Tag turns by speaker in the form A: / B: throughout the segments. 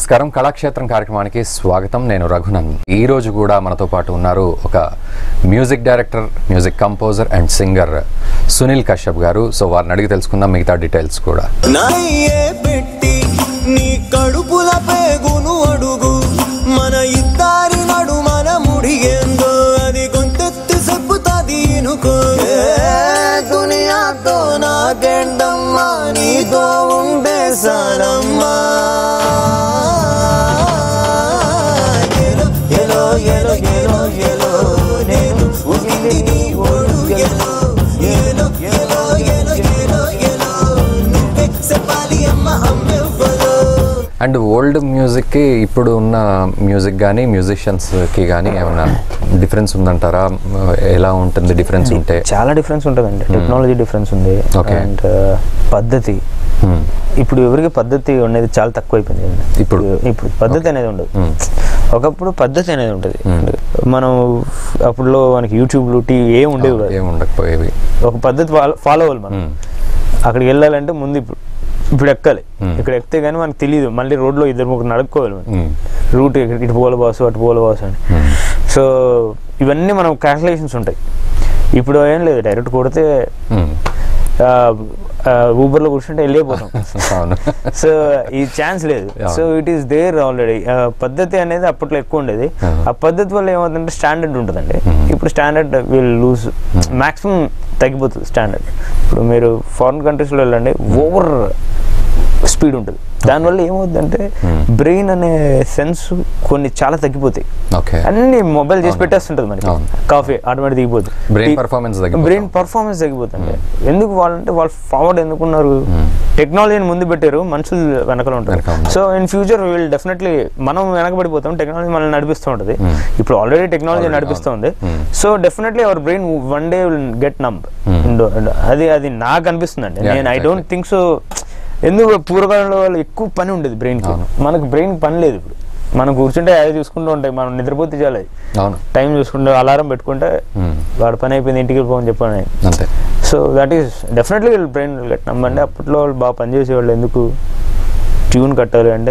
A: నమస్కారం కళాక్షేత్రం కార్యక్రమానికి స్వాగతం నేను రఘునందన్ ఈ రోజు కూడా మనతో పాటు ఉన్నారు ఒక music director music composer and singer Sunil Kashyap garu so వారిని అడిగి తెలుసుకుందాం మిగతా డీటెయిల్స్ కూడా
B: నాయే పెట్టి నీ కడుపుల పేగును అడుగు మన ఇద్దరి నడు మన ముడిగేందో అది గొంతెత్తి చెప్పుతాది ఇనుకో ఏ దునియాతో నాకెండమ్మా నీతో ఉండే సానమ్మా ఎలో ఎలో ఎలో ఎలో ఎలో నేను ఉగిలి నీ ఒడు ఎలో ఎలో ఎలో ఎలో ఎలో ఎలో నువ్వే చెప్పాలి అమ్మ అమ్మెవ్వలో
A: అండ్ ఓల్డ్ మ్యూజిక్కి ఇప్పుడు ఉన్న మ్యూజిక్ కానీ మ్యూజిషియన్స్కి కానీ ఏమైనా డిఫరెన్స్ ఉందంటారా ఎలా ఉంటుంది డిఫరెన్స్ ఉంటే
C: చాలా డిఫరెన్స్ ఉంటుందండి టెక్నాలజీ డిఫరెన్స్ ఉంది
A: Okay.
C: అండ్ పద్ధతి
A: Hmm.
C: ఇప్పుడు ఎవరికి పద్ధతి అనేది చాలా తక్కువ అయిపోయింది
A: ఇప్పుడు?
C: ఇప్పుడు పద్ధతి అనేది ఉండదు
A: Hmm.
C: ఒకప్పుడు పద్ధతి అనేది ఉంటుంది మనం అప్పుడులో మనకి యూట్యూబ్లు టీవీ ఏం ఉండేవి కాదు
A: ఏమి ఉండకపోయేవి
C: ఒక పద్ధతి ఫాలో అవ్వాలి మనం
A: Hmm.
C: అక్కడికి వెళ్ళాలంటే ముందు ఇప్పుడు ఇప్పుడు ఎక్కాలి
A: Hmm.
C: ఇక్కడ ఎక్కితే కానీ మనకు తెలియదు మళ్ళీ రోడ్లో ఇద్దరు ముగ్గురు నడుపుకోవాలి మనం
A: Hmm.
C: రూట్ ఇటు ఇటు పోల బాసు అటు పోల బాసు అని
A: Hmm.
C: సో ఇవన్నీ మనం క్యాల్కులేషన్స్ ఉంటాయి ఇప్పుడు ఏం లేదు డైరెక్ట్ కొడితే
A: Hmm.
C: ఊబర్లో కూర్చుంటే వెళ్ళిపోతాం
A: అవును
C: సో ఈ ఛాన్స్ లేదు
A: Yeah.
C: So it is there already పద్ధతి అనేది అప్పట్లో ఎక్కువ ఉండేది
A: Yeah.
C: ఆ పద్ధతి వల్ల ఏమవుతుందంటే స్టాండర్డ్ ఉంటుందండి ఇప్పుడు స్టాండర్డ్ విల్ లూజ్ మాక్సిమం తగ్గిపోతుంది స్టాండర్డ్ ఇప్పుడు మీరు ఫారిన్ కంట్రీస్లో వెళ్ళండి ఓవర్ స్పీడ్ ఉంటుంది దానివల్ల ఏమవుతుందంటే బ్రెయిన్ అనే సెన్స్ కొన్ని చాలా తగ్గిపోతాయి
A: ఓకే
C: అన్ని మొబైల్ చేసి పెట్టేస్తుంటది మనకి
A: అవును.
C: కాఫీ ఆటోమేటిక్ దిగిపోతుంది
A: Brain performance తగ్గిపోతుంది.
C: బ్రెయిన్ పర్ఫార్మెన్స్ తగ్గిపోతుంది ఎందుకు వాళ్ళంటే వాళ్ళు ఫార్వర్డ్ ఎందుకున్నారు టెక్నాలజీని ముందు పెట్టారు మనుషులు వెనకలు ఉంటారు
A: వెనకాల ఉన్నారు.
C: So in future will definitely మనం వెనకబడిపోతాం టెక్నాలజీ మనల్ని నడిపిస్తూ ఉంటుంది ఇప్పుడు ఆల్రెడీ టెక్నాలజీ
A: Already,
C: నడిపిస్తూ
A: అవును.
C: ఉంది so definitely our brain one day will get numb అది అది నాకు అనిపిస్తుందండి
A: Yeah,
C: నేను I
A: exactly.
C: Don't think so ఎందుకు పూర్వకాలంలో వాళ్ళు ఎక్కువ పని ఉండేది బ్రెయిన్ కి
A: అవును.
C: మనకు బ్రెయిన్ పని లేదు ఇప్పుడు మనం కూర్చుంటే అదే చూసుకుంటూ ఉంటాయి మనం నిద్రపోతే చాలు అది
A: అవును
C: టైం చూసుకుంటే అలారం పెట్టుకుంటే
A: Hmm.
C: వాడు పని అయిపోయింది ఇంటికి వెళ్ళిపోమని చెప్పాను
A: అంతే
C: సో దట్ ఈస్ డెఫినెట్లీ వీళ్ళు బ్రెయిన్ గట్ నమ్మండి అప్పట్లో వాళ్ళు బాగా పనిచేసేవాళ్ళు ఎందుకు ట్యూన్ కట్టాలి అంటే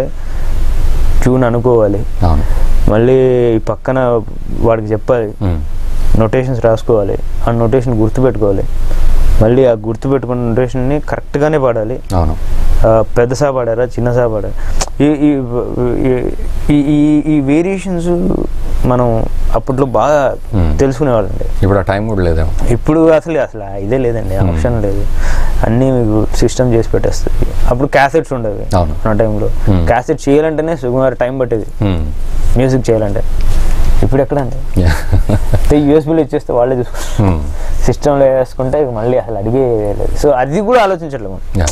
C: ట్యూన్ అనుకోవాలి
A: అవును
C: మళ్ళీ ఈ పక్కన వాడికి చెప్పాలి
A: Hmm.
C: నొటేషన్స్ రాసుకోవాలి ఆ నొటేషన్ గుర్తుపెట్టుకోవాలి మళ్ళీ ఆ గుర్తుపెట్టుకున్న నొటేషన్ని కరెక్ట్గానే పాడాలి
A: అవును
C: ఆ, పెద్ద సా పాడారా చిన్న సా పాడారా ఈ ఈ- ఈ- ఈ- ఈ ఈ వేరియేషన్స్ మనం అప్పట్లో బాగా
A: Hmm.
C: తెలుసుకునేవాళ్ళండి
A: ఇప్పుడు ఆ టైం కూడా లేదేమో
C: ఇప్పుడు అసలు అసలు ఆ ఇదే లేదండి ఆప్షన్ లేదు అన్నీ మీకు సిస్టమ్ చేసి పెట్టేస్తుంది అప్పుడు క్యాసెట్స్ ఉండేవి
A: అవును.
C: ఆ టైంలో
A: Hmm.
C: క్యాసెట్ చేయాలంటేనే సుకుమార్ టైం పట్టేది
A: Hmm.
C: మ్యూజిక్ చేయాలంటే ఇప్పుడు ఎక్కడండి
A: Yeah.
C: యూఎస్బీలో ఇచ్చేస్తే వాళ్ళే చూసుకుంటారు
A: Hmm.
C: సిస్టంలో వేసుకుంటే ఇక మళ్ళీ అసలు అడిగే లేదు సో అది కూడా ఆలోచించట్లేదు మనం
A: Yeah.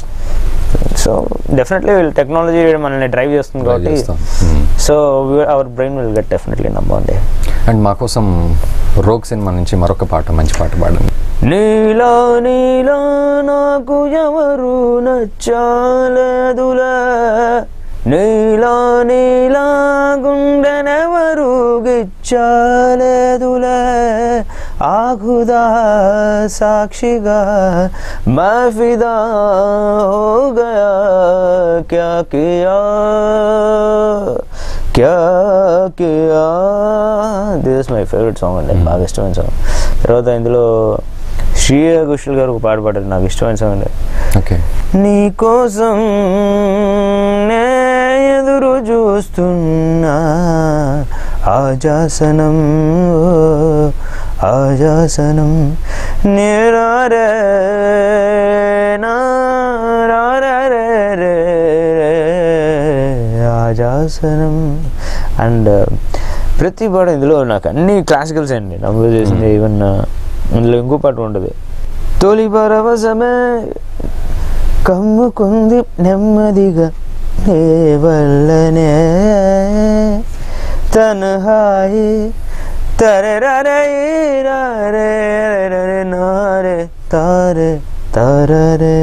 C: సో డెఫినెట్లీ టెక్నాలజీ మనల్ని డ్రైవ్ చేస్తుంది
A: Drive
C: కాబట్టి
A: చేస్తాం. Hmm.
C: So our brain will get definitely నమ్మండి
A: అండ్ మా కోసం రోగ్ సినిమా నుంచి మరొక పాట మంచి పాట పాడండి
C: నీలా నీలా నాకు ఎవరు నచ్చాలదులా నీలా నీలా గుండెనెవరు గిచ్చాలేదులే ఆగుదా సాక్షిగా మఫిదా హో గయా క్యా కియా క్యా కియా this is my favourite song అండి బాగా ఇష్టమైన సాంగ్ తర్వాత ఇందులో శ్రీయ ఘోషల్ గారు ఒక పాట పాడారు నాకు ఇష్టమైన సాంగ్ అండి
A: ఓకే
C: నీ కోసం నే ఎదురు చూస్తున్నా ఆజాసనం ఓ, ఆజాసనం నేరారే నా రారే రే రే, ఆజాసనం అండ్ ప్రతి పాట ఇందులో నాకు అన్ని క్లాసికల్స్ అండి నమ్మ చేసింది ఈవెన్ ఇందులో ఇంకో పాట ఉంటుంది తొలి పరవశమే కమ్ముకుంది నెమ్మదిగా నీ వల్లనే తన్హాయి తరరే రారే రరే నారే తారే తారరే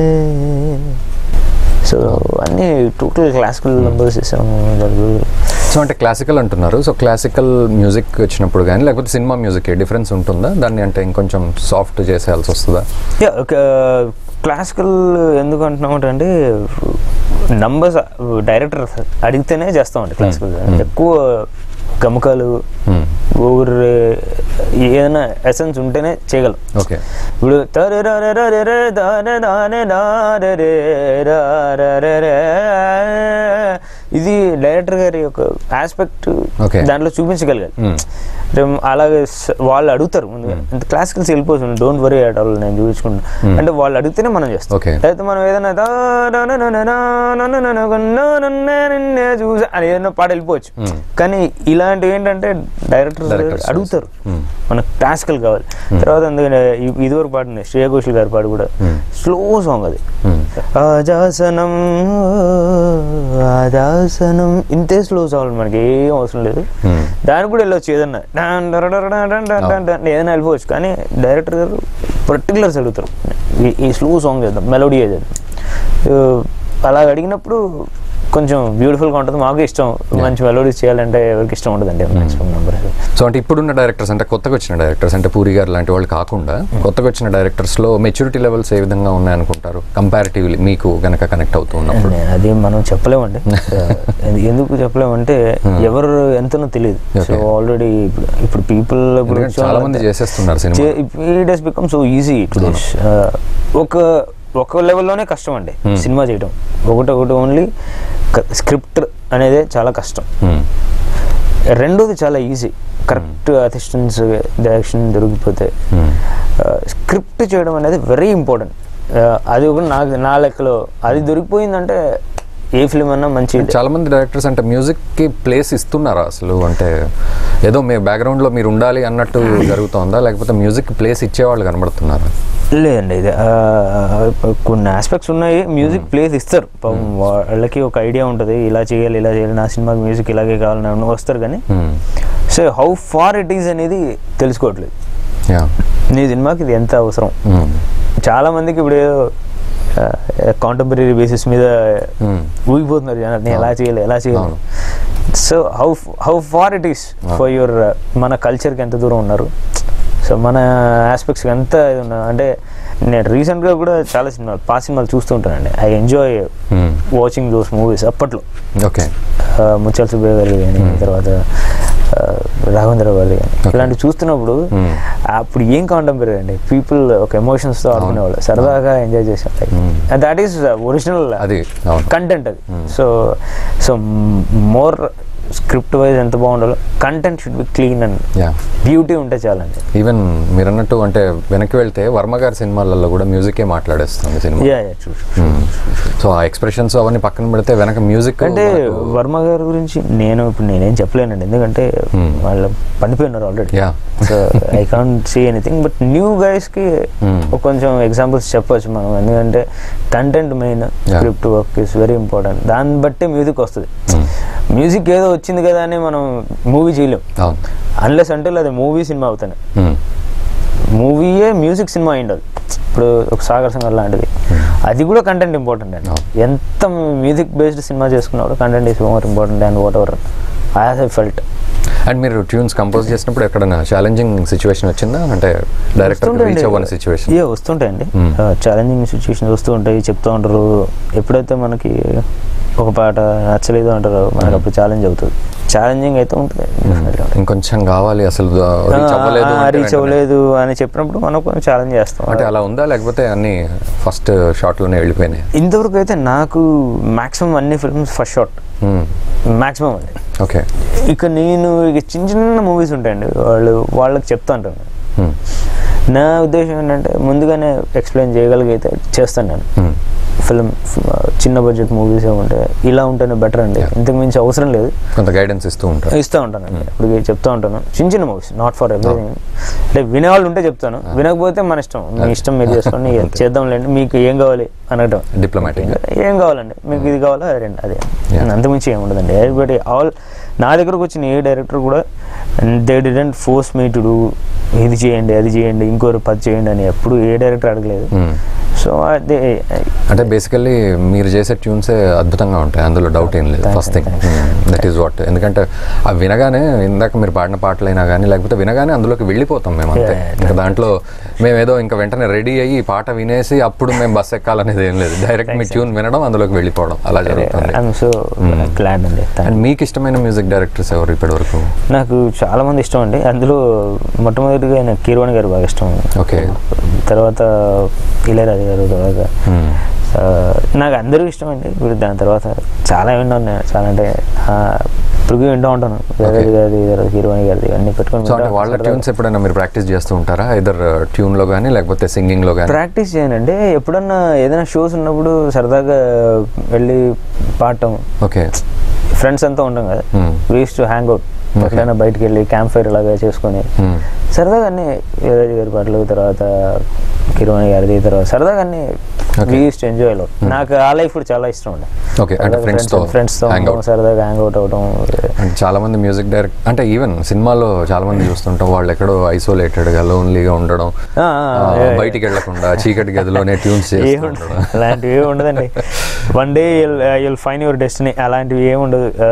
C: సో అన్నీ టోటల్ క్లాసికల్ నంబర్స్ ఇస్తాము
A: సో అంటే క్లాసికల్ అంటున్నారు సో క్లాసికల్ మ్యూజిక్ వచ్చినప్పుడు కానీ లేకపోతే సినిమా మ్యూజిక్ డిఫరెన్స్ ఉంటుందా దాన్ని అంటే ఇంకొంచెం సాఫ్ట్ చేసేయాల్సి వస్తుందా
C: క్లాసికల్ ఎందుకు అంటున్నామంటే అండి నంబర్స్ డైరెక్టర్ అడిగితేనే చేస్తామండి క్లాసికల్ ఎక్కువ గమకాలు
A: Hmm.
C: ఓవర్ ఏదైనా ఎసెన్స్ ఉంటేనే చేయగలం
A: ఓకే
C: ఇప్పుడు తరరరరరరే దానదానే దారరే రారరరే. ఇది డైరెక్టర్ గారి యొక్క ఆస్పెక్ట్
A: Okay.
C: దాంట్లో చూపించగలగాలి
A: Hmm.
C: అంటే అలాగే స- వాళ్ళు అడుగుతారు ముందుగా అంటే క్లాసికల్స్ వెళ్ళిపోతుంది డోంట్ వరీ అట్ ఆల్ నేను చూపించుకుంటాను అంటే వాళ్ళు అడిగితేనే మనం చేస్తాం
A: Okay.
C: అయితే మనం ఏదైనా దా నా నా నా నా నా నా నా నా నా నా నా నా నిన్నే చూసా అని ఏదైనా పాట వెళ్ళిపోవచ్చు
A: Hmm.
C: కానీ ఇలాంటివి ఏంటంటే డైరెక్టర్
A: Directors
C: అడుగుతారు
A: Hmm.
C: మనకు క్లాసికల్ కావాలి తర్వాత అందుకని ఇ- ఇదివరకు పాట శ్రేయ ఘోషల్ గారి పాట కూడా
A: Hmm.
C: స్లో సాంగ్ అది
A: Hmm.
C: ఆజాసనం ఆజాసనం ఇంతే స్లో సాంగ్ మనకి ఏం అవసరం లేదు
A: Hmm.
C: దానికి కూడా వెళ్ళొచ్చు ఏదన్నా డాన్ డరడర డాన్ డాన్ డాన్ డాన్ డాన్ ఏదైనా వెళ్ళిపోవచ్చు కానీ డైరెక్టర్ గారు పర్టికులర్స్ అడుగుతారు ఈ- ఈ స్లో సాంగ్ చేద్దాం మెలోడీ చేద్దాం సో, అలా అడిగినప్పుడు కొంచెం బ్యూటిఫుల్గా ఉంటుంది మాకు ఇష్టం మంచి మెలోడీస్ చేయాలంటే ఎవరికి ఇష్టం ఉంటుందండి మ్యాక్సిమం నెంబర్
A: సో అంటే ఇప్పుడున్న డైరెక్టర్స్ అంటే కొత్తగా వచ్చిన డైరెక్టర్స్ అంటే పూరి గారు లాంటి వాళ్ళు కాకుండా కొత్తగా వచ్చిన డైరెక్టర్స్లో మెచ్యూరిటీ లెవెల్స్ ఏ విధంగా ఉన్నాయనుకుంటారు కంపారిటివ్లీ మీకు గనక కనెక్ట్ అవుతూ ఉన్నప్పుడు
C: నేను అది మనం చెప్పలేమండి ఎందు- ఎందుకు చెప్పలేమంటే ఎవరు ఎంతనో తెలియదు సో
A: Okay.
C: ఆల్రెడీ ఇప్పుడు ఇప్పుడు పీపుల్
A: ఎందుకంటే చాలా మంది చేసేస్తున్నారు cinema
C: it has become so easy ఒక ఒక లెవెల్లోనే కష్టం అండి
A: Hmm.
C: సినిమా చేయడం ఒకటి ఒకటి ఓన్లీ స్క్రిప్ట్ అనేది చాలా కష్టం
A: Hmm.
C: రెండోది చాలా ఈజీ కరెక్ట్ అసిస్టెన్స్ డైరెక్షన్ దొరికిపోతే
A: Hmm.
C: స్క్రిప్ట్ చేయడం అనేది వెరీ ఇంపార్టెంట్ అది ఒక నాకు నా లెక్కలో అది దొరికిపోయిందంటే ఏ ఫిలిం అన్నా మంచి
A: చాలా మంది డైరెక్టర్స్ అంటే మ్యూజిక్ కి ప్లేస్ ఇస్తున్నారా అసలు అంటే ఏదో మీ బ్యాక్గ్రౌండ్ లో మీరు ఉండాలి అన్నట్టు జరుగుతోందా లేకపోతే మ్యూజిక్ ప్లేస్ ఇచ్చేవాళ్ళు కనబడుతున్నారా
C: లేదండి ఇది ఆ, కొన్ని ఆస్పెక్ట్స్ ఉన్నాయి మ్యూజిక్ ప్లేస్ ఇస్తారు పాపం వాళ్ళకి ఒక ఐడియా ఉంటుంది ఇలా చేయాలి ఇలా చేయాలి నా సినిమాకి మ్యూజిక్ ఇలాగే కావాలని ఏమన్నా వస్తారు కానీ so how far it is అనేది తెలుసుకోవట్లేదు
A: యా
C: నీ సినిమాకి ఇది ఎంత అవసరం చాలా మందికి ఇప్పుడు ఏదో కాంటెంపరీ బేసిస్ మీద ఊగిపోతున్నారు జనాలు నేను ఎలా చేయాలి ఎలా చేయాలి
A: అవును.
C: So how how far it is for your మన కల్చర్కి ఎంత దూరం ఉన్నారు సో మన ఆస్పెక్ట్స్కి ఎంత ఇది ఉన్నా అంటే నేను రీసెంట్గా కూడా చాలా సినిమాలు పాత సినిమాలు చూస్తూ ఉంటానండి I enjoy watching those movies అప్పట్లో
A: ఓకే
C: ఆ, ముత్యాల సుబ్బయ్య గారి కానీ తర్వాత ఆ, రాఘవేంద్ర గారి కానీ ఇలాంటివి చూస్తున్నప్పుడు
A: Hmm.
C: అప్పుడు ఏం కాంటెంపరీ అండి పీపుల్ ఒక ఎమోషన్స్తో ఆడుకునేవాళ్ళు సరదాగా ఎంజాయ్ చేసేవాళ్ళు దట్ ఈస్ ఒరిజినల్
A: అది అవును
C: కంటెంట్ అది so so more script wise ఎంత బాగుండాలో content should be clean and
A: yeah
C: beauty ఉంటే చాలండి
A: ఈవెన్ మీరు అన్నట్టు అంటే వెనక్కి వెళ్తే వర్మ గారి సినిమాలలో కూడా మ్యూజికే మాట్లాడేస్తుంది సినిమా
C: యా యా చూ
A: సో ఆ ఎక్స్ప్రెషన్స్ అవన్నీ పక్కన పెడితే వెనక మ్యూజిక్
C: అంటే వర్మ గారి గురించి నేను ఇప్పుడు నేనేం చెప్పలేనండి ఎందుకంటే
A: Hmm.
C: వాళ్ళు పండిపోయినారు already
A: yeah
C: so I can't see anything but new గైస్కి
A: Hmm.
C: కొంచెం ఎగ్జాంపుల్స్ చెప్పొచ్చు మనం ఎందుకంటే content main script work is very important దాన్ని బట్టే మ్యూజిక్ వస్తుంది మ్యూజిక్ ఏదో వచ్చింది కదా అని మనం మూవీ చేయలేం
A: అవును
C: అన్లెస్ అంటే అది మూవీ సినిమా అవుతాను
A: Hmm.
C: మూవీయే మ్యూజిక్ సినిమా అయిండదు ఇప్పుడు ఒక సాగర్ సంగర్ లాంటిది అది కూడా కంటెంట్ ఇంపార్టెంట్ అండి
A: అవును.
C: ఎంత మ్యూజిక్ బేస్డ్ సినిమా చేసుకున్నప్పుడు content is more important and whatever I have felt
A: and మీరు ట్యూన్స్ కంపోజ్ చేసినప్పుడు ఎక్కడైనా ఛాలెంజింగ్ సిచ్యువేషన్ వచ్చిందా అంటే డైరెక్టర్ రీచ్ అవ్వని సిచ్యువేషన్
C: ఏ వస్తుంటాయండి
A: Hmm.
C: ఛాలెంజింగ్ సిచ్యువేషన్స్ వస్తూ ఉంటాయి చెప్తూ ఉంటారు ఎప్పుడైతే మనకి ఒక పాట నచ్చలేదు అంటారు మనకి అప్పుడు ఛాలెంజ్ అవుతుంది ఛాలెంజింగ్ అయితే ఉంటుంది definitely ఉంటుంది.
A: ఇంకొంచెం కావాలి అసలు రీచ్ అవ్వలేదు
C: ఆ,
A: అంటే
C: రీచ్
A: వెంటనే.
C: అవ్వలేదు అని చెప్పినప్పుడు మనం కొంచెం ఛాలెంజ్ చేస్తాం
A: అంటే అలా ఉందా లేకపోతే అన్ని ఫస్ట్ షాట్ లోనే వెళ్ళిపోయినాయి
C: ఇంతవరకు అయితే నాకు మాక్సిమం అన్ని ఫిల్మ్స్ ఫస్ట్ షాట్ మాక్సిమం అండి
A: ఓకే
C: ఇక నేను ఇక చిన్న చిన్న మూవీస్ ఉంటాయండి వాళ్ళు వాళ్ళకి చెప్తా ఉంటాను నా ఉద్దేశం ఏంటంటే ముందుగానే ఎక్స్ప్లెయిన్ చేయగలిగితే చేస్తాను నేను ఫిల్మ్ చిన్న బడ్జెట్ మూవీస్ ఉంటే ఇలా ఉంటేనే బెటర్ అండి
A: Yeah.
C: ఇంతకు మించి అవసరం లేదు
A: కొంత గైడెన్స్ ఇస్తూ ఉంటారు
C: ఇస్తూ ఉంటాను అండి ఇప్పుడు చెప్తా ఉంటాను చిన్న చిన్న మూవీస్ నాట్ ఫర్ ఎవ్రీథింగ్ అంటే వినేవాళ్ళు ఉంటే చెప్తాను వినకపోతే మన ఇష్టం మీ ఇష్టం మీరు చేసుకోండి
A: అంతే.
C: చేద్దాంలేండి మీకు ఏం కావాలి అనటం
A: డిప్లొమాటిక్
C: ఏం కావాలండి మీకు ఇది కావాలా అది రండి అదే
A: Yeah.
C: అంతకుమించి ఏమి ఉండదండి ఎవ్రీబడి ఆల్ నా దగ్గరకు వచ్చిన ఏ డైరెక్టర్ కూడా they didn't force me to do ఇది చేయండి అది చేయండి ఇంకోరు పది చేయండి అని ఎప్పుడు ఏ డైరెక్టర్ అడగలేదు సో అది
A: అంటే బేసికల్లీ మీరు చేసే ట్యూన్సే అద్భుతంగా ఉంటాయి అందులో డౌట్ ఏం లేదు
C: Thanks,
A: first thing
C: thanks.
A: That is what ఎందుకంటే అవి వినగానే ఇందాక మీరు పాడిన పాటలైనా కానీ లేకపోతే వినగానే అందులోకి వెళ్ళిపోతాం మేము అంతే
C: Yeah, yeah,
A: ఇంకా దాంట్లో మేము ఏదో ఇంకా వెంటనే రెడీ అయ్యి ఈ పాట వినేసి అప్పుడు మేము బస్ ఎక్కాలనేది ఏం లేదు డైరెక్ట్ మీ ట్యూన్ వినడం అందులోకి వెళ్ళిపోవడం అలా జరుగుతుంది
C: ఐఎమ్ సో గ్లాడ్ అండి Thank
A: అండ్ మీకు ఇష్టమైన మ్యూజిక్ డైరెక్టర్స్ ఎవరు ఇప్పటి వరకు
C: నాకు చాలా మంది ఇష్టం అండి అందులో మొట్టమొదటిగా నాకు కీరవాణి గారు బాగా ఇష్టం
A: ఓకే
C: తర్వాత ఇళయరాజు గారు తర్వాత ఆ, నాకు అందరూ ఇష్టం అండి ఇప్పుడు దాని తర్వాత చాలా విన్నాను నేను చాలా అంటే ఆ, ఇప్పటికీ వింటూ ఉంటాను ఇళయరాజు గారి తర్వాత కీరవాణి గారిది అన్ని పెట్టుకొని
A: సో అంటే వాళ్ళ ట్యూన్స్ ఎప్పుడైనా మీరు ప్రాక్టీస్ చేస్తూ ఉంటారా ఇద్దరు ట్యూన్ లో కానీ లేకపోతే సింగింగ్ లో కానీ
C: ప్రాక్టీస్ చేయనండి ఎప్పుడన్నా ఏదైనా షోస్ ఉన్నప్పుడు సరదాగా వెళ్ళి పాడటం
A: ఓకే
C: ఫ్రెండ్స్ అంతా ఉంటాం కదా
A: Hmm.
C: వీస్ టు హ్యాంగ్ అవుట్
A: Okay.
C: ఎక్కడైనా బయటికి వెళ్ళి క్యాంప్ ఫైర్ లాగా చేసుకొని
A: Hmm.
C: సరదాగా అన్ని యువరాజు గారి పాటలు తర్వాత కిరవాణి గారిది తర్వాత సరదాగా అన్ని
A: Okay.
C: వీస్ టు ఎంజాయ్ లో నాకు ఆ లైఫ్ కూడా చాలా ఇష్టం అండి
A: Okay, అంటే friends తో
C: ఫ్రెండ్స్ తో
A: hang
C: ఉండడం,
A: out.
C: సరదాగా హ్యాంగ్ అవుట్ అవడం
A: అంటే చాలా మంది మ్యూజిక్ డైరెక్ట్ అంటే ఈవెన్ సినిమాలో చాలా మంది చూస్తుంటాం వాళ్ళు ఎక్కడో ఐసోలేటెడ్ గా లోన్లీగా ఉండడం
C: ఆ, ఆ,
A: ఆ,
C: yeah, yeah.
A: బయటికి వెళ్లకుండా చీకటి గదిలోనే ట్యూన్స్ చేస్తూ
C: ఏముండదు
A: ఉండడం
C: అలాంటివి ఏమి ఉండదండి one day you'll find your destiny అలాంటివి ఏమి ఉండదు ఆ,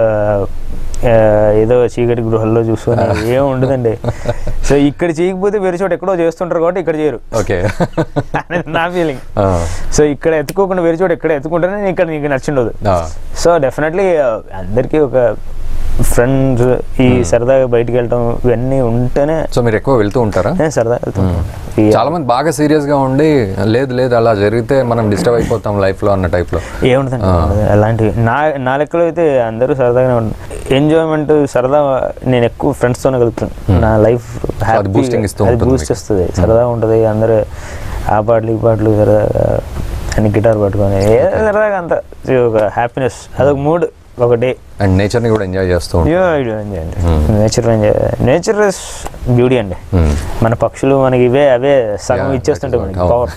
C: ఆ, ఏదో చీకటి గృహల్లో చూసుకొని ఏమి ఉండదండి సో ఇక్కడ చేయకపోతే వేరే చోట ఎక్కడో చేస్తుంటారు కాబట్టి ఇక్కడ చేయరు
A: ఓకే
C: అనేది నా ఫీలింగ్ సో ఇక్కడ ఎత్తుకోకుండా వేరే చోట ఎక్కడ ఎత్తుకుంటేనే ఇక్కడ నీకు నచ్చిండదు సో డెఫినెట్లీ అందరికీ ఒక ఫ్రెండ్స్ ఈ సరదాగా బయటికి వెళ్ళటం ఇవన్నీ ఉంటేనే
A: సో మీరు ఎక్కువ వెళ్తూ ఉంటారా
C: నేను సరదాగా వెళ్తాం ఈ
A: చాలా మంది బాగా సీరియస్ గా ఉండి లేదు లేదు అలా జరిగితే మనం డిస్టర్బ్ అయిపోతాం లైఫ్ లో అన్న టైప్ లో
C: ఏముంటుందండి ఉండదు. అలాంటివి నా నా లెక్కలో అయితే అందరూ సరదాగానే ఉంటుంది ఎంజాయ్మెంట్ సరదా నేను ఎక్కువ ఫ్రెండ్స్తోనే కలుపుతాను నా లైఫ్
A: అది boosting ఇస్తూ
C: అది
A: ఉంటుంది
C: బూస్ట్
A: మీకు.
C: వస్తుంది సరదాగా ఉంటుంది అందరూ ఆ పాటలు ఈ పాటలు సరదాగా అన్ని గిటార్ పట్టుకొని ఏ సరదాగా అంత ఒక హ్యాపీనెస్ అదొక మూడ్ ఒక డే
A: అండ్ నేచర్ ని కూడా ఎంజాయ్ చేస్తూ ఉంటాం
C: nature enjoy nature is beauty అండి
A: Hmm.
C: మన పక్షులు మనకి ఇవే అవే సగం
A: Yeah,
C: ఇచ్చేస్తుంటాయి
A: that is
C: మనకి
A: right.
C: పవర్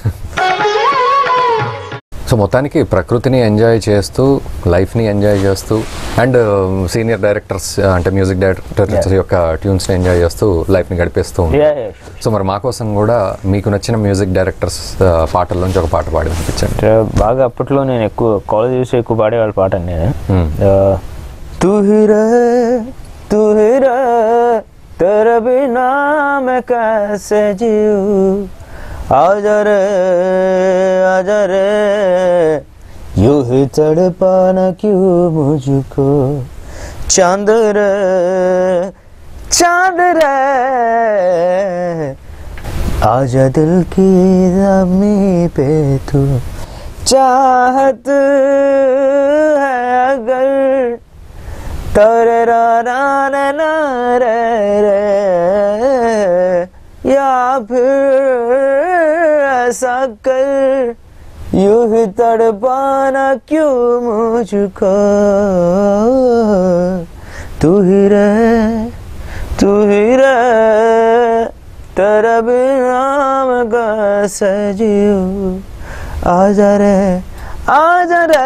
A: సో మొత్తానికి ప్రకృతిని ఎంజాయ్ చేస్తూ లైఫ్ని ఎంజాయ్ చేస్తూ అండ్ సీనియర్ డైరెక్టర్స్ అంటే మ్యూజిక్ డైరెక్టర్స్
C: Yeah.
A: యొక్క ట్యూన్స్ని ఎంజాయ్ చేస్తూ లైఫ్ని గడిపేస్తూ ఉంటాం సో మరి మా కోసం కూడా మీకు నచ్చిన మ్యూజిక్ డైరెక్టర్స్ పాటల్లోంచి ఒక పాట పాడి వినిపించండి
C: అంటే బాగా అప్పట్లో నేను ఎక్కువ కాలేజ్ చూసి ఎక్కువ పాడేవాళ్ళ పాట అండి నేను
A: Hmm.
C: ఆ, తూ హీ రహే తూ హీ రహే तेरे बिना मैं कैसे जीऊं आजा रे आजा रे यूं ही तड़पाना क्यों मुझको चांद रे चांद रे आजा दिल की जमी पे तू चाहत है अगर तोरे रा ना ना ना रे रे या फिर ऐसा कर यूं ही तड़पाना क्यों मुझको तू ही रहे तू ही रहे तेरा बिना मैं कैसे जीऊं आजा रे आजा रे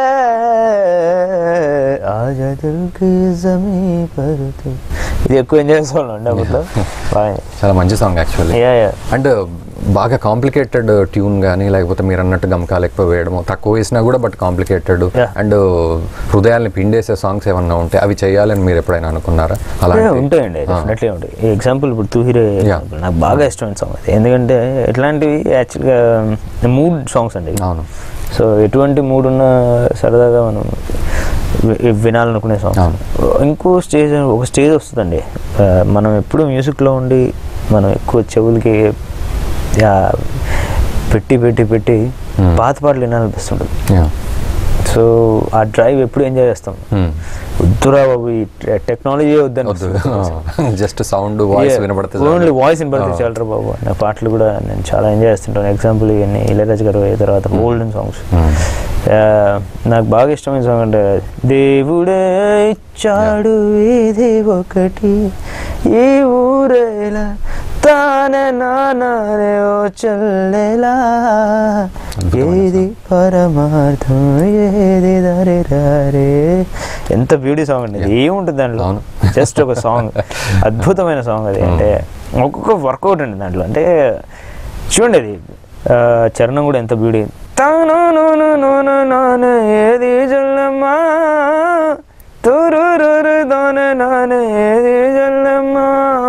C: आजा दिल की जमी पर तू ఇది ఎక్కువ ఎంజాయ్ చేస్తాను అప్పట్లో బాగా
A: చాలా మంచి song actually
C: yeah yeah
A: and బాగా కాంప్లికేటెడ్ ట్యూన్ కానీ లేకపోతే మీరు అన్నట్టు గమకాలు ఎక్కువ వేయడము తక్కువ వేసినా కూడా బట్ కాంప్లికేటెడ్
C: Yeah.
A: అండ్ హృదయాల్ని పిండేసే సాంగ్స్ ఏమన్నా ఉంటే అవి చేయాలని మీరు ఎప్పుడైనా అనుకున్నారా అలా
C: Yeah, ఉంటాయండి డెఫినెట్లీ ఉంటాయి ఈ ఎగ్జాంపుల్ ఇప్పుడు తూ హీరో ఎగ్జాంపుల్ నాకు బాగా ఇష్టమైన సాంగ్ అది ఎందుకంటే ఇట్లాంటివి యాక్చువల్గా మూడ్ సాంగ్స్ అండి
A: అవును
C: సో ఎటువంటి మూడ్ ఉన్న సరదాగా మనం వి- వినాలనుకునే సాంగ్
A: అవును.
C: ఇంకో స్టేజ్ ఒక స్టేజ్ వస్తుందండి ఆ, మనం ఎప్పుడు మ్యూజిక్లో ఉండి మనం ఎక్కువ చెవులకి యా, పెట్టి పెట్టి పెట్టి
A: Hmm.
C: పాత పాటలు వినాలనిపిస్తుంటుంది
A: Yeah.
C: సో ఆ డ్రైవ్ ఎప్పుడు ఎంజాయ్ చేస్తాం
A: Hmm.
C: వద్దురా బాబు ఈ టెక్నాలజీ వద్దని
A: వద్దు జస్ట్ సౌండ్ వాయిస్ వినబడితే చాలు.
C: ఓన్లీ వాయిస్ వినపడితే
A: Ah.
C: చాలరా బాబు నా పాటలు కూడా నేను చాలా ఎంజాయ్ చేస్తుంటాను ఎగ్జాంపుల్ ఇవన్నీ ఇళయరాజు గారు అయిన తర్వాత ఓల్డెన్ సాంగ్స్
A: Hmm.
C: నాకు బాగా ఇష్టమైన సాంగ్ అంటే దేవుడే ఇచ్చాడు ఇది ఒకటి ఈ ఊరేలా తానే నానే ఓ చెల్లెలా
A: అద్భుతమైన
C: ఏది పరమార్థం ఏది దారి దారే ఎంత బ్యూటీ సాంగ్ అండి ఇది ఏముంటుంది దాంట్లో
A: అవును.
C: జస్ట్ ఒక సాంగ్ అద్భుతమైన సాంగ్ అది అంటే ఒక్కొక్క వర్కౌట్ అండి దాంట్లో అంటే చూడండి అది ఆ, చరణం కూడా ఎంత బ్యూటీ తాను నూను నూను నాను ఏది జల్లమ్మా తురురు తోన నాను ఏది జల్లమ్మా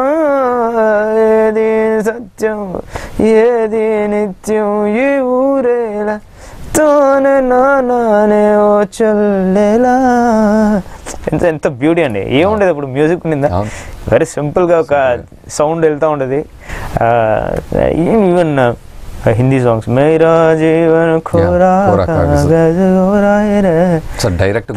C: ఏది సత్యం ఏది నిత్యం ఈ ఊరేలా తోన నానే ఓ చల్లెలా ఎంత ఎంత బ్యూటీ అండి ఏముండేది అప్పుడు మ్యూజిక్ ఉండిందా
A: అవును.
C: వెరీ సింపుల్గా ఒక సౌండ్ వెళ్తూ ఉండేది ఈవెన్ హిందీ సాంగ్స్ మేరా జీవన్ ఖోరా
A: ఖోరా కాగజ్. సో డైరెక్ట్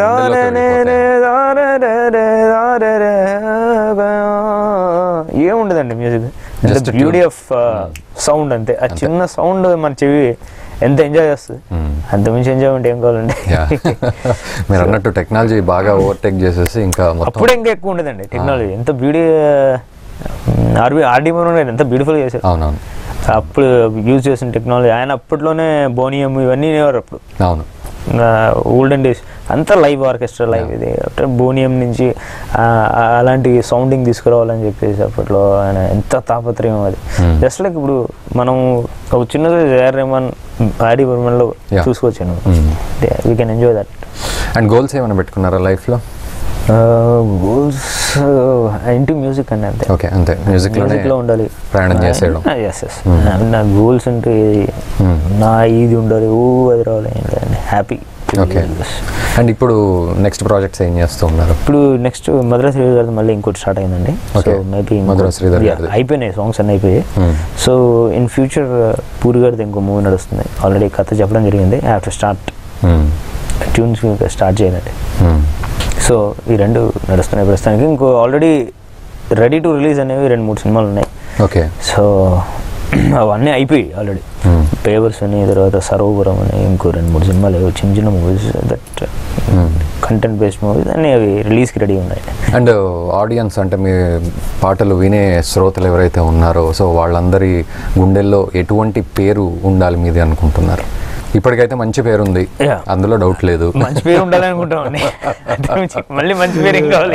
C: ఏముండదండి music
A: Just a
C: beauty
A: tune.
C: Of sound అంతే ఆ చిన్న సౌండ్ మన చెవి ఎంత ఎంజాయ్ చేస్తుంది
A: Hmm.
C: అంత మించి ఎంజాయ్మెంట్ ఏం కావాలండి
A: మీరు అన్నట్టు టెక్నాలజీ బాగా ఓవర్టేక్ చేసేసి ఇంకా మొత్తం
C: అప్పుడే ఇంకా ఎక్కువ ఉండదండి టెక్నాలజీ ఎంత బ్యూటీ ఆర్బీ ఆర్డీ ఎంత బ్యూటిఫుల్ చేశారు
A: అవునవును
C: అప్పుడు యూజ్ చేసిన టెక్నాలజీ ఆయన అప్పట్లోనే బోనియం ఇవన్నీ నేవారు అప్పుడు
A: అవును
C: ఓల్డెన్ డేస్ అంతా లైవ్ ఆర్కెస్ట్రా లైవ్ ఇది అంటే బోనియం నుంచి ఆ, ఆ, అలాంటి సౌండింగ్ తీసుకురావాలని చెప్పేసి అప్పట్లో ఆయన ఎంత తాపత్రయం అది
A: Hmm.
C: జస్ట్ లైక్ ఇప్పుడు మనం ఒక చిన్నది ఏఆర్ రెహమాన్ ఆడి బర్మన్లో
A: Yeah.
C: చూసుకోవచ్చాను
A: Hmm.
C: We can enjoy that
A: and goals ఏమైనా పెట్టుకున్నారా లైఫ్లో
C: గోల్స్ ఇంటూ మ్యూజిక్ అండి అంతే
A: ఓకే అంతే మ్యూజిక్లోనే
C: మ్యూజిక్ లో ఉండాలి
A: ప్రయాణం చేసేయడం
C: ఎస్ ఎస్ నా గోల్స్ అంటే ఇది
A: Hmm.
C: నా ఇది ఉండాలి ఓ అది రావాలి ఏం లేదండి హ్యాపీ
A: ఓకే అండ్ ఇప్పుడు నెక్స్ట్ ప్రాజెక్ట్స్ ఏం చేస్తూ ఉన్నారు
C: ఇప్పుడు నెక్స్ట్ మధుర శ్రీధర్ గారిది మళ్ళీ ఇంకోటి స్టార్ట్ అయిందండి so
A: Okay.
C: Maybe
A: Madhura Sridhar గారిది.
C: అయిపోయినాయి సాంగ్స్ అన్నీ అయిపోయాయి
A: Hmm.
C: So in future Puri గారిది ఇంకో మూవీ నడుస్తుంది ఆల్రెడీ కథ చెప్పడం జరిగింది I have to start
A: Hmm.
C: Tunes start చేయాలండి
A: Hmm.
C: సో ఈ రెండు నడుస్తున్నాయి ప్రస్తుతానికి ఇంకో ఆల్రెడీ రెడీ టు రిలీజ్ అనేవి రెండు మూడు సినిమాలు ఉన్నాయి
A: ఓకే
C: సో అవన్నీ అయిపోయి ఆల్రెడీ
A: Hmm.
C: పేవర్స్ అని తర్వాత సరోవరం అని ఇంకో రెండు మూడు సినిమాలు ఏవో చిన్న చిన్న movies that
A: Hmm.
C: Content based movies అన్నీ అవి రిలీజ్కి రెడీ ఉన్నాయి
A: అండ్ ఆడియన్స్ అంటే మీ పాటలు వినే శ్రోతలు ఎవరైతే ఉన్నారో సో వాళ్ళందరి గుండెల్లో ఎటువంటి పేరు ఉండాలి మీది అనుకుంటున్నారు ఇప్పటికైతే మంచి పేరు ఉంది
C: Yeah.
A: అందులో డౌట్ లేదు
C: మంచి పేరు ఉండాలని అనుకుంటామండి అంతకుమించి మళ్ళీ మంచి పేరు ఏం కావాలి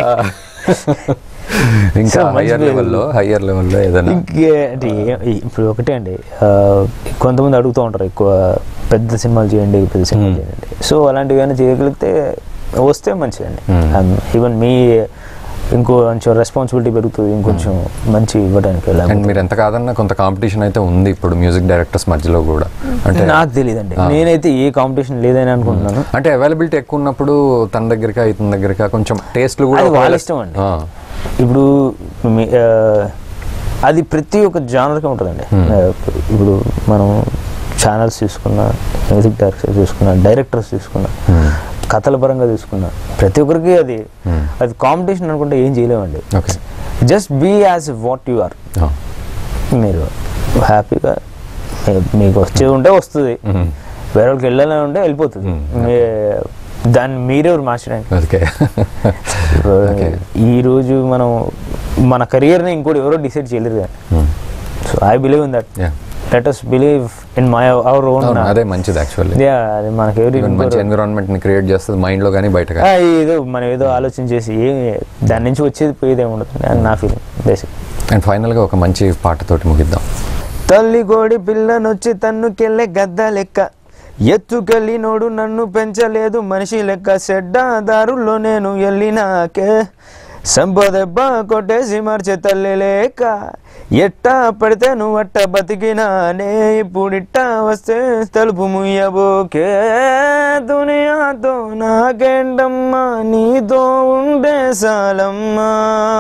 A: ఇంకా
C: So, మంచి
A: హయ్యర్
C: పేరు.
A: లెవెల్లో హయ్యర్ లెవెల్లో ఏదైనా
C: ఇంకే అంటే ఏ- ఇప్పుడు ఒకటే అండి ఆ, కొంతమంది అడుగుతూ ఉంటారు ఎక్కువ పెద్ద సినిమాలు చేయండి పెద్ద సినిమాలు
A: Hmm.
C: చేయండి సో అలాంటివి ఏమైనా చేయగలిగితే వస్తే మంచిదండి
A: Hmm.
C: ఈవెన్ మీ ఇంకో కొంచెం రెస్పాన్సిబిలిటీ పెరుగుతుంది ఇంకొంచెం మంచి ఇవ్వడానికి
A: అండ్
C: లేకపోతే-
A: మీరు ఎంత కాదన్నా కొంత కాంపిటీషన్ అయితే ఉంది ఇప్పుడు మ్యూజిక్ డైరెక్టర్స్ మధ్యలో కూడా అంటే
C: నాకు తెలియదండి
A: ఆ.
C: నేనైతే ఏ కాంపిటీషన్ లేదని అనుకుంటున్నాను
A: అంటే అవైలబిలిటీ ఎక్కువ ఉన్నప్పుడు తన దగ్గరికి ఇతని దగ్గరికి కొంచెం టేస్ట్లు కూడా
C: అది వాళ్ళ
A: ఒకవేళ-
C: ఇష్టం అండి.
A: ఆ,
C: ఇప్పుడు మీ- ఆ, అది ప్రతి ఒక్క జానర్కి ఉంటుందండి
A: Hmm.
C: ఆ, ఇప్పుడు మనం ఛానల్స్ తీసుకున్న మ్యూజిక్ డైరెక్టర్స్ తీసుకున్న డైరెక్టర్స్ తీసుకున్న
A: Hmm.
C: కథల పరంగా తీసుకున్న ప్రతి ఒక్కరికి అది
A: Hmm.
C: అది కాంపిటీషన్ అనుకుంటే ఏం చేయలేమండి
A: okay
C: just be as what you are
A: ఆ,
C: మీరు హ్యాపీగా మీ- మీకు వచ్చేది ఉంటే వస్తుంది
A: Mhm.
C: వేరే వాళ్ళకి వెళ్ళాలని ఉంటే వెళ్ళిపోతుంది
A: Hmm.
C: మీ- దాన్ని మీరే మార్చడానికి
A: ఓకే Okay.
C: ఈ రోజు మనం మన కెరియర్ని ఇంకోటి ఎవరో డిసైడ్ చేయలేరు కదా
A: Hmm.
C: So I believe in that
A: Yeah.
C: Let us believe in my our own
A: అవును, అదే మంచిది యాక్చువల్లీ
C: అది మనకి ఎవరి
A: మంచి ఎన్విరాన్మెంట్ ని క్రియేట్ చేస్తుంది మైండ్ లో కానీ బయట
C: ఆ, ఏదో మనం ఏదో ఆలోచన చేసి ఏం దాని నుంచి వచ్చేది పోయేది ఏముండదు అని నా ఫీలింగ్ బేసిక్
A: అండ్ ఫైనల్ గా ఒక మంచి పాటతోటి ముగిద్దాం
C: తల్లి గోడి పిల్లనొచ్చి తన్నుకెళ్ళే గద్ద లెక్క ఎత్తుకెళ్ళినోడు నన్ను పెంచలేదు మనిషి లెక్క చెడ్డ దారుల్లో నేను వెళ్ళినాకే సంపదెబ్బ కొట్టేసి మార్చే తల్లి లేక ఎట్టా పడితే నువ్వు అట్ట బతికినానే ఇప్పుడిట్టా వస్తే తలుపు ముయ్యబోకే దునియాతో నాకేంటమ్మా నీతో ఉండే సాలమ్మా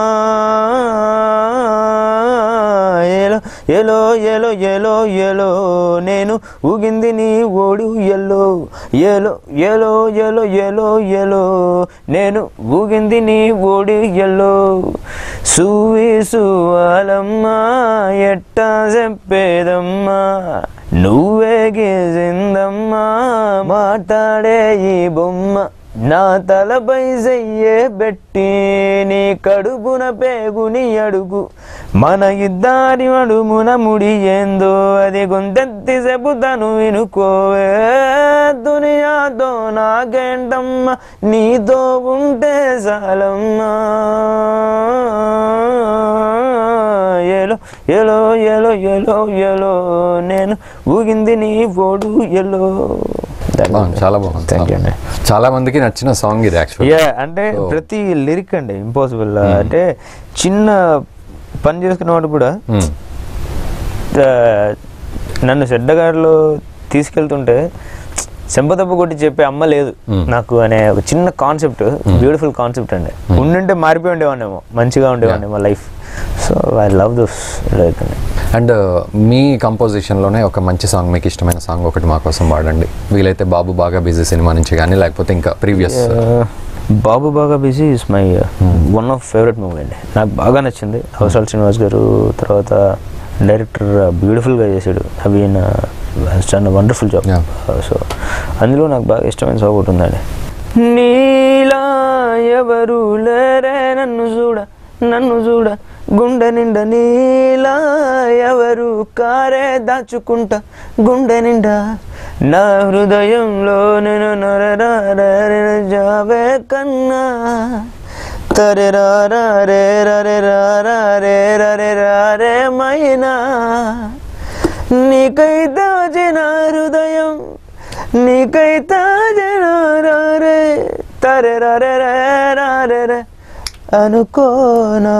C: ఏలో ఎలో ఎలో ఎలో ఎలో నేను ఊగింది నీ ఓడి ఎల్లో ఎలో ఎలో ఎలో ఎలో ఎలో నేను ఊగింది నీ ఓడి ఎల్లో సూవి సువాలమ్మా ఎట్టా చెప్పేదమ్మా నువ్వే గీసిందమ్మా మాట్లాడే ఈ బొమ్మ నా తలపై చెయ్యే పెట్టి నీ కడుపున పేగుని అడుగు మన ఇద్దరి అడుమున ముడి ఏందో అది గొంతెత్తి చెబుతాను వినుకోవే దునియాతో నాకేంటమ్మా నీతో ఉంటే చాలమ్మా ఏలో ఏలో ఏలో ఏలో ఏలో నేను ఊగింది నీ ఓడు ఎలో
A: బాగుంది చాలా బాగుంది
C: థ్యాంక్ యూ అండి
A: చాలా మందికి నచ్చిన సాంగ్ ఇది యాక్చువల్
C: యా అంటే ప్రతి లిరిక్ అండి ఇంపాసిబుల్ అంటే చిన్న పని చేసుకున్నవాడు కూడా ఆ, నన్ను చెడ్డగాడిలో తీసుకెళ్తుంటే చెంపదెబ్బ కొట్టి చెప్పే అమ్మ లేదు నాకు అనే ఒక చిన్న కాన్సెప్ట్ బ్యూటిఫుల్ కాన్సెప్ట్ అండి ఉండుంటే మారిపోయి ఉండేవాడినేమో మంచిగా ఉండేవాడిని మా life so I love this like అండి
A: అండ్ మీ కంపోజిషన్లోనే ఒక మంచి సాంగ్ మీకు ఇష్టమైన సాంగ్ ఒకటి మా కోసం వాడండి వీలైతే బాబు బాగా బిజీ సినిమా నుంచి కానీ లేకపోతే ఇంకా ప్రీవియస్
C: బాబు బాగా busy is my one of favourite movie అండి నాకు బాగా నచ్చింది అవసరాల శ్రీనివాస్ గారు తర్వాత డైరెక్టర్ బ్యూటిఫుల్గా చేశాడు అవి చాలా వండర్ఫుల్ జాబ్
A: Yeah.
C: సో అందులో నాకు బాగా ఇష్టమైన సాంగ్ ఒకటి ఉందండి నీలా ఎవరు లేరే నన్ను చూడ నన్ను చూడ గుండె నిండా నీలా ఎవరు కారే దాచుకుంటా గుండె నిండా నా హృదయంలో నేను నరరారే జావే కన్నా తరే రారే రరే రారే రరే రారే మైనా నీకై దాచిన హృదయం నీకై తాజన రే తరే రే రే రే అనుకోనా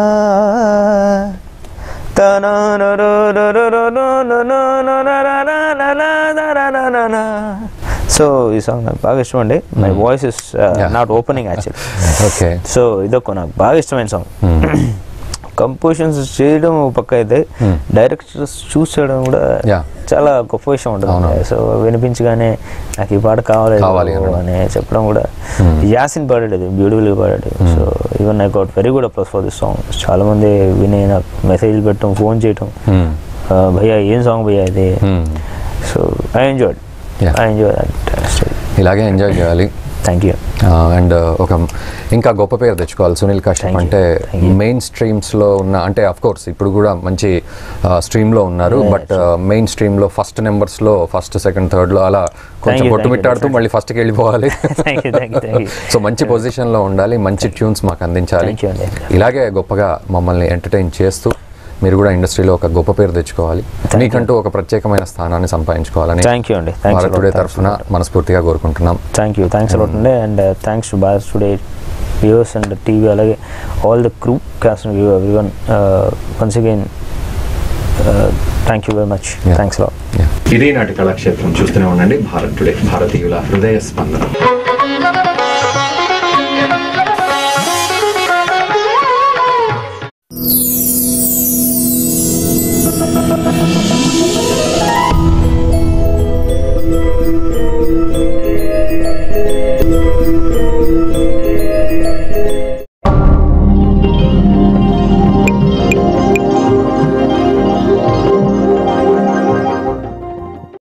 C: సో ఈ సాంగ్ నాకు బాగా ఇష్టం అండి my voice is not opening actually
A: okay
C: so ఇదొక నాకు బాగా ఇష్టమైన సాంగ్ కంపోజిషన్స్ చేయడం ఒక పక్క అయితే డైరెక్టర్స్ చూస్ చేయడం కూడా
A: Yeah.
C: చాలా గొప్ప విషయం ఉంటుంది
A: అవును.
C: సో వినిపించగానే నాకు ఈ పాట కావాలి
A: కావాలి అనడం.
C: అని చెప్పడం కూడా యాసిన్ పాడాడు అది బ్యూటిఫుల్గా పాడాడు so even I got very good applause for this song చాలా మంది విని నాకు మెసేజ్లు పెట్టడం ఫోన్ చేయటం ఆ, భయ్యా ఏం సాంగ్ భయ్యా ఇది so I enjoyed
A: Yeah.
C: I enjoy that
A: ఇలాగే ఎంజాయ్ చేయాలి
C: థ్యాంక్ యూ
A: అండ్ ఒక ఇంకా గొప్ప పేరు తెచ్చుకోవాలి సునీల్ కశ్యప్
C: Thank you.
A: అంటే
C: Thank you.
A: మెయిన్ స్ట్రీమ్స్లో ఉన్న అంటే అఫ్ కోర్స్ ఇప్పుడు కూడా మంచి స్ట్రీమ్లో ఉన్నారు
C: Yeah,
A: బట్ మెయిన్ స్ట్రీమ్లో ఫస్ట్ నెంబర్స్లో ఫస్ట్ సెకండ్ థర్డ్లో అలా కొంచెం
C: you, thank
A: కొట్టుమిట్టాడుతూ
C: you.
A: మళ్ళీ ఫస్ట్కి వెళ్ళిపోవాలి
C: thank you thank you thank you
A: so మంచి పొజిషన్లో ఉండాలి మంచి ట్యూన్స్ మాకు అందించాలి
C: Thank you అండి.
A: ఇలాగే గొప్పగా మమ్మల్ని ఎంటర్టైన్ చేస్తూ మీరు కూడా ఇండస్ట్రీలో ఒక గొప్ప పేరు తెచ్చుకోవాలి
C: you.
A: మీకంటూ ఒక ప్రత్యేకమైన స్థానాన్ని సంపాదించుకోవాలని
C: థ్యాంక్ యూ అండి థ్యాంక్స్
A: భారత్ టుడే తరఫున మనస్ఫూర్తిగా కోరుకుంటున్నాం
C: థ్యాంక్ యూ థ్యాంక్స్ అలాట్ అండి and thanks to Bharat today viewers and TV అలాగే all the crew cast view every one once again thank you very much
A: Yeah.
C: Thanks a lot
A: ఇదే నాటి కళాక్షేత్రం చూస్తూనే ఉండండి భారత్ టుడే భారతీయుల హృదయ స్పందన